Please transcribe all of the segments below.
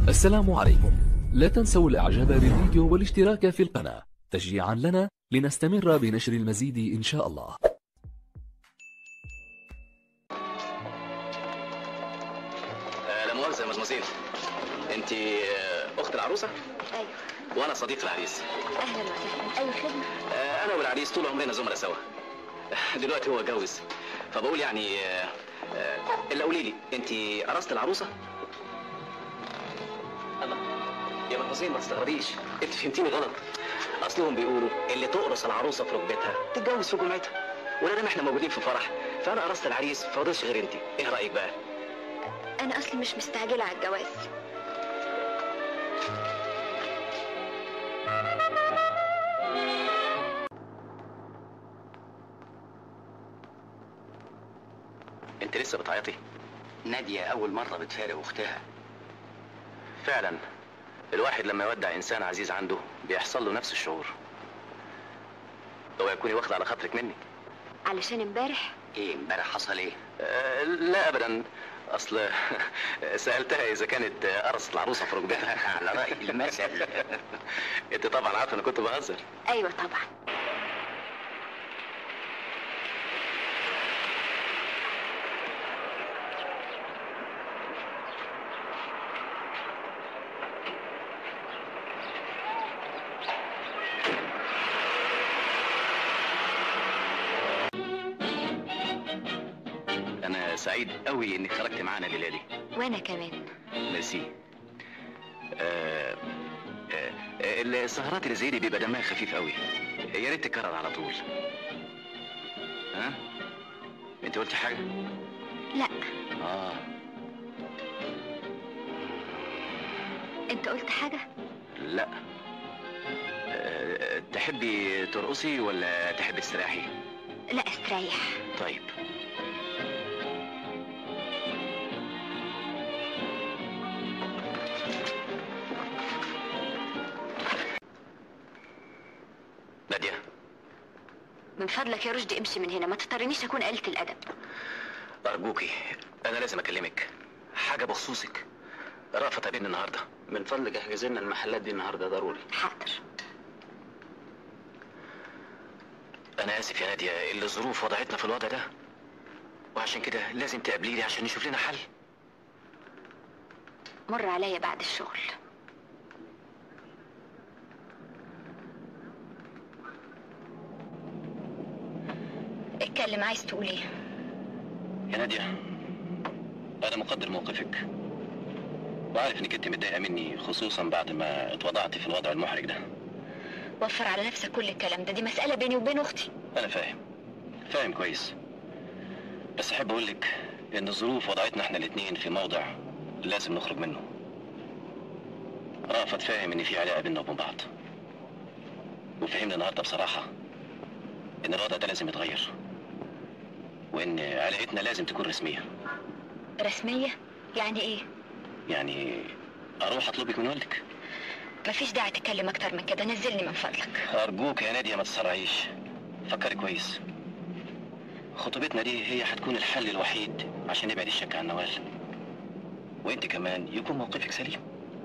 السلام عليكم لا تنسوا الاعجاب بالفيديو والاشتراك في القناة تشجيعا لنا لنستمر بنشر المزيد ان شاء الله آه، لا مؤاخذة يا مزمزين انت آه، اخت العروسة ايوه وانا صديق العريس اهلا وسهلا اي خدمه آه، انا والعريس طول عمرنا زملاء سوا دلوقتي هو اتجوز فبقول يعني آه، آه، الا قولي لي انت قرصت العروسة الله يا مزمزين ما تستغربيش انت فهمتيني غلط اصلهم بيقولوا اللي تقرص العروسة في ركبتها تتجوز في جمعتها ولا دام احنا موجودين في فرح فانا قرصت العريس فاضلش غير انت ايه رايك بقى انا اصلي مش مستعجله على الجواز انت لسه بتعيطي نادية أول مرة بتفارق أختها فعلا الواحد لما يودع انسان عزيز عنده بيحصل له نفس الشعور اوعي تكوني واخده على خاطرك مني علشان امبارح إيه امبارح حصل إيه؟ أه لا ابدا اصل سالتها اذا كانت قرصت العروسه في ركبتها على رأي المثل انت طبعا عارفه انا كنت بهزر ايوه طبعا انا سعيد قوي انك خرجت معانا الليله دي وانا كمان ميرسي آه آه آه، السهرات اللي زي دي بيبقى دمها خفيف قوي يا ريت تكرر على طول ها انت قلتي حاجه لا اه انت قلت حاجه لا أه تحبي ترقصي ولا تحبي تستريحي لا استريح طيب نادية من فضلك يا رشدي امشي من هنا ما تضطرنيش اكون قلة الادب أرجوكي أنا لازم أكلمك حاجة بخصوصك رأفت قابلني النهاردة من فضلك احجز لنا المحلات دي النهاردة ضروري حاضر أنا آسف يا نادية اللي الظروف وضعتنا في الوضع ده وعشان كده لازم تقابلي لي عشان نشوف لنا حل مر عليا بعد الشغل اتكلم عايز تقول ايه يا نادية أنا مقدر موقفك وعارف إنك أنت متضايقة مني خصوصا بعد ما اتوضعت في الوضع المحرج ده وفر على نفسك كل الكلام ده دي مسألة بيني وبين اختي أنا فاهم فاهم كويس بس أحب أقول لك إن الظروف وضعتنا إحنا الاتنين في موضع لازم نخرج منه رأفت فاهم إن في علاقة بيننا وبين بعض وفهمني النهاردة بصراحة إن الوضع ده لازم يتغير وإن علاقتنا لازم تكون رسمية رسمية يعني ايه يعني أروح أطلبك من والدك مفيش داعي تتكلم اكتر من كده نزلني من فضلك أرجوك يا نادية ما تسرعيش فكري كويس خطوبتنا دي هي هتكون الحل الوحيد عشان نبعد الشك عن نوال وانت كمان يكون موقفك سليم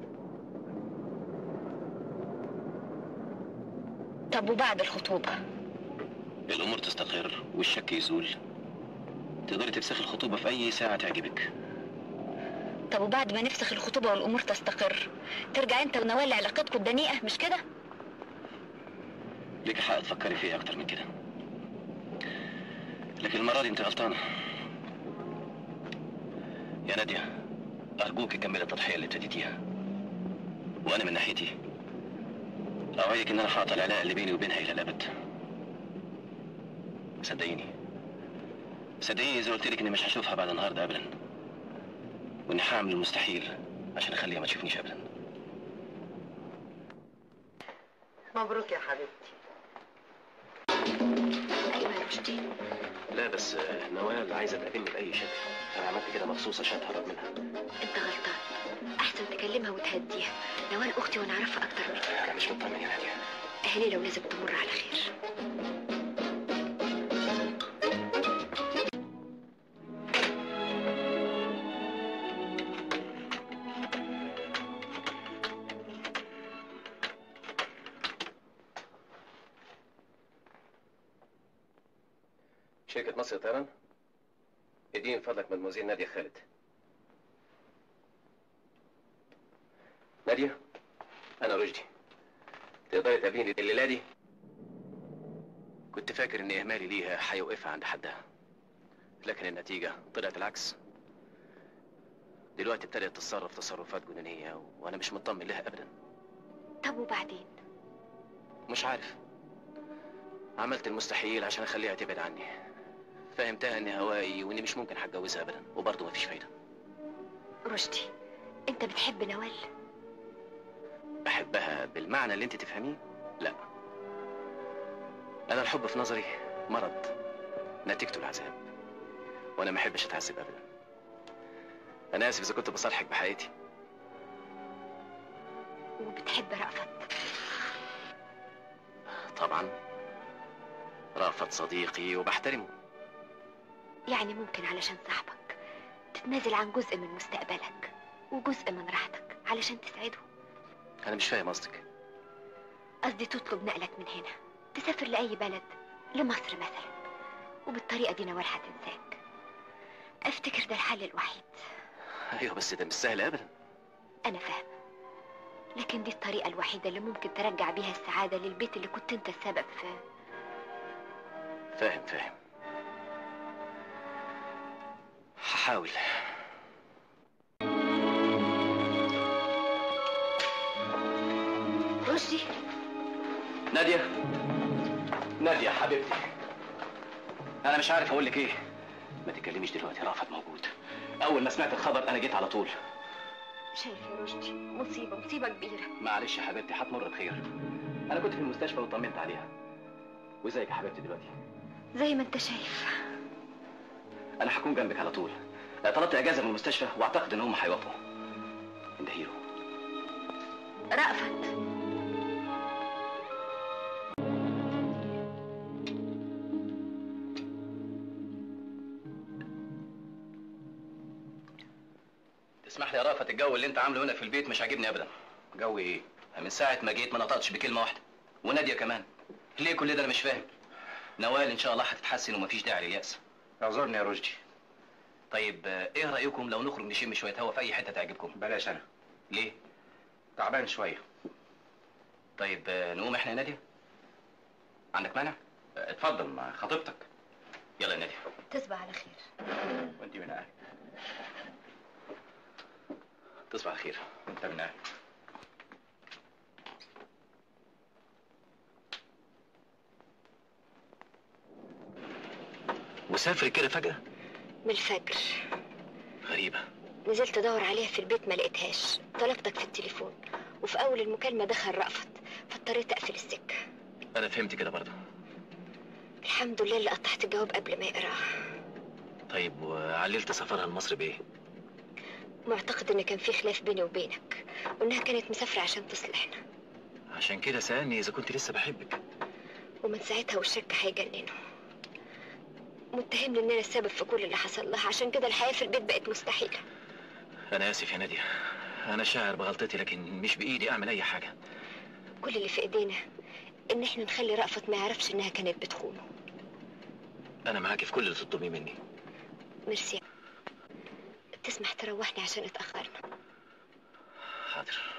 طب وبعد الخطوبة الامور تستقر والشك يزول تقدري تفسخي الخطوبة في أي ساعة تعجبك طب وبعد ما نفسخ الخطوبة والأمور تستقر ترجع أنت ونوال علاقتكم الدنيئة مش كده؟ ليك حق تفكري فيه أكتر من كده لكن المرة دي أنت غلطانة يا نادية أرجوك كملي التضحية اللي ابتديتيها وأنا من ناحيتي أوعدك إن أنا هقطع العلاقة اللي بيني وبينها إلى الأبد صدقيني صدقيني إذا قلت لك إني مش هشوفها بعد النهاردة أبدا وإني هعمل المستحيل عشان أخليها ما تشوفنيش أبدا مبروك يا حبيبتي أيوة يا رشدي لا بس نوال عايزة تقابلني بأي شكل أنا عملت كده مخصوص عشان أتهرب منها أنت غلطان أحسن تكلمها وتهديها نوال أختي وأنا أعرفها أكتر منك أنا مش مطمن يا نادية أهلي لو لازم تمر على خير شركة مصر للطيران اديني من فضلك مدموزيل نادية خالد نادية أنا رشدي تقدري تقابليني الليلة دي كنت فاكر إن إهمالي ليها هيوقفها عند حدها لكن النتيجة طلعت العكس دلوقتي ابتدت تتصرف تصرفات جنونية وأنا مش مطمن لها أبدا طب وبعدين مش عارف عملت المستحيل عشان اخليها تبعد عني فهمتها اني هوائي واني مش ممكن هتجوزها ابدا وبرضه مفيش فايده رشدي انت بتحب نوال بحبها بالمعنى اللي انت تفهميه لا انا الحب في نظري مرض نتيجته العذاب وانا ما احبش اتعذب ابدا انا اسف اذا كنت بصالحك بحقيقتي وبتحب رأفت طبعا رأفت صديقي وبحترمه يعني ممكن علشان صاحبك تتنازل عن جزء من مستقبلك وجزء من راحتك علشان تسعده انا مش فاهم قصدك قصدي تطلب نقلك من هنا تسافر لأي بلد لمصر مثلا وبالطريقة دي نوال هتنساك افتكر ده الحل الوحيد ايوه بس ده مش سهل ابدا أنا فاهمة لكن دي الطريقة الوحيدة اللي ممكن ترجع بيها السعادة للبيت اللي كنت انت السبب فيه فاهم فاهم هحاول رشدي نادية نادية حبيبتي أنا مش عارف أقول لك إيه ما تتكلميش دلوقتي رافت موجود أول ما سمعت الخبر أنا جيت على طول شايف يا رشدي مصيبة مصيبة كبيرة معلش يا حبيبتي هتمر بخير أنا كنت في المستشفى وطمنت عليها وإزيك يا حبيبتي دلوقتي زي ما انت شايف أنا هكون جنبك على طول طلبت إجازة من المستشفى وأعتقد إن هم هيوافقوا أنت هيرو رأفت تسمح لي يا رافت الجو اللي انت عامله هنا في البيت مش عاجبني ابدا جو ايه من ساعه ما جيت ما نطقتش بكلمه واحده وناديه كمان ليه كل ده انا مش فاهم نوال ان شاء الله هتتحسن ومفيش داعي للياس اعذرني يا رشدي طيب آه، ايه رايكم لو نخرج نشم شويه هوا في اي حته تعجبكم بلاش انا ليه تعبان شويه طيب آه، نقوم احنا يا ناديه عندك مانع آه، اتفضل مع خطيبتك يلا يا ناديه تصبح على خير وانت من اهلك تصبح على خير انت من اهلك وسافر كده فجأة من الفجر غريبة نزلت ادور عليها في البيت ما لقيتهاش طلبتك في التليفون وفي اول المكالمة دخل رأفت فاضطريت اقفل السكة أنا فهمت كده برضه الحمد لله اللي قطعت الجواب قبل ما يقراه طيب وعللت سفرها لمصر بإيه؟ معتقد ان كان في خلاف بيني وبينك وانها كانت مسافرة عشان تصلحنا عشان كده سألني إذا كنت لسه بحبك ومن ساعتها والشك هيجننه متهمني ان انا السبب في كل اللي حصل لها عشان كده الحياة في البيت بقت مستحيلة أنا آسف يا نادية أنا شاعر بغلطتي لكن مش بإيدي أعمل أي حاجة كل اللي في ايدينا ان احنا نخلي رأفت ما يعرفش انها كانت بتخونه أنا معاكي في كل اللي تطلبيه مني ميرسي تسمح تروحني عشان اتأخرنا حاضر